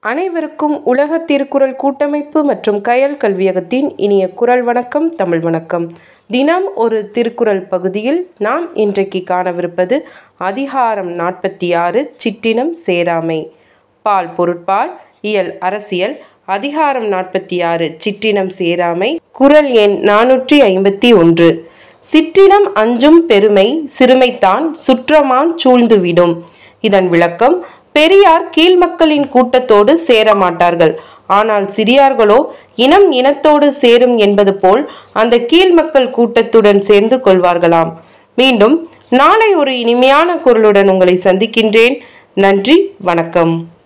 அனைவருக்கும் உலக திருக்குறள் கூட்டமைப்பு மற்றும் கயல் கல்வியகத்தின் இனிய குரல் வணக்கம் தமிழ் வணக்கம் தினம் ஒரு திருக்குறள் பகுதியில் நாம் இன்றைக்கு காணவிருப்பது அதிகாரம் நாற்பத்தி ஆறு சிற்றினம் சேராமை பால் பொருட்பால் இயல் அரசியல் அதிகாரம் நாற்பத்தி ஆறு சிற்றினம் சேராமை குரல் எண் நானூற்றி ஐம்பத்தி ஒன்று சிற்றினம் அஞ்சும் பெருமை சிறுமைத்தான் சுற்றமான் சூழ்ந்துவிடும் இதன் விளக்கம் பெரியார் கீழ்மக்களின் கூட்டத்தோடு சேர மாட்டார்கள் ஆனால் சிறியார்களோ இனம் இனத்தோடு சேரும் என்பது போல் அந்த கீழ்மக்கள் கூட்டத்துடன் சேர்ந்து கொள்வார்களாம் மீண்டும் நாளை ஒரு இனிமையான குரலுடன் உங்களை சந்திக்கின்றேன் நன்றி வணக்கம்